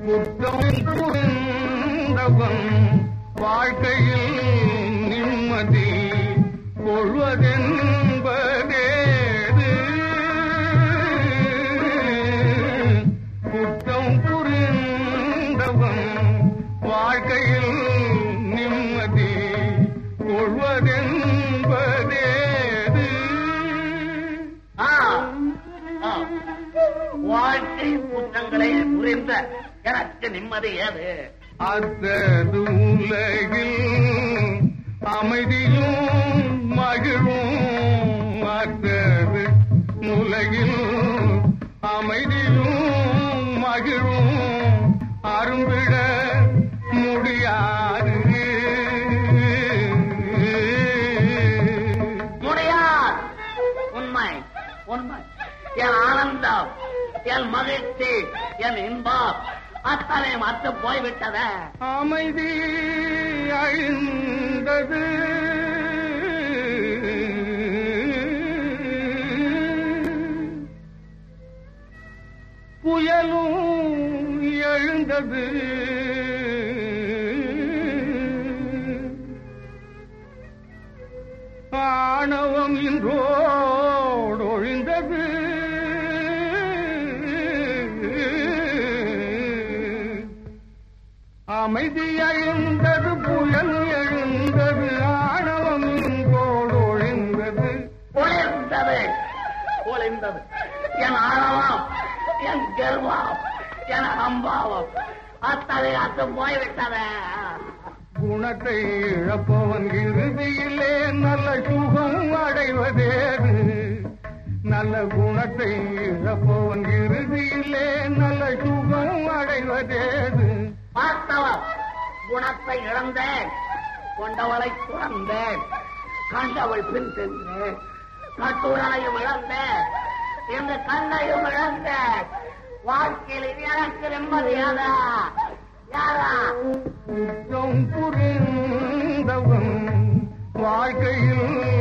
குற்றம் புரிந்தவன் வாழ்க்கையில் நிம்மதி கொள்வதென்பதேது குற்றம் புரிந்தவன் வாழ்க்கையில் நிம்மதி கொள்வதென்பதேது ஆ, ஆ. வாழ்க்கை குற்றங்களை புரிந்த எனக்கு நிம்மதி ஏது அத்தது உலகில் அமைதியும் மகிழும் அத்தது உலகில் அமைதியும் மகிழும் அரும்பிட முடியாது முடியாது உண்மை உண்மை என் ஆனந்தம் என் மகிழ்ச்சி என் இன்பம் அத்தனை மத்து போய்விட்டத அமைதி அழிந்தது புயலும் எழுந்தது ஆணவம் இன்றோடொழிந்தது அமைதி எழுந்தது புயல் எழுந்தது ஆணவம் இன்றோடொழிந்தது ஒளிர்ந்தது ஒளிர்ந்தது என் ஆணவம் என் கர்வம் என் அம்பாவம் அத்தனை அத்து போய்விட்டத குணத்தை இழப்பவன் இறுதியிலே நல்ல சுகம் அடைவதேது நல்ல குணத்தை இழப்பவன் இறுதியிலே நல்ல சுகம் அடைவதேது பார்த்தவன் குணத்தை இழந்தேன் கொண்டவளை துறந்தேன் கண்டவள் பின் சென்றேன் கட்டுடனையும் இழந்தேன் இந்த கண்ணையும் இழந்தேன் வாழ்க்கையில் இனி எனக்கு நிம்மதியாதா யாரா குற்றம் புரிந்தவன் வாழ்க்கையில்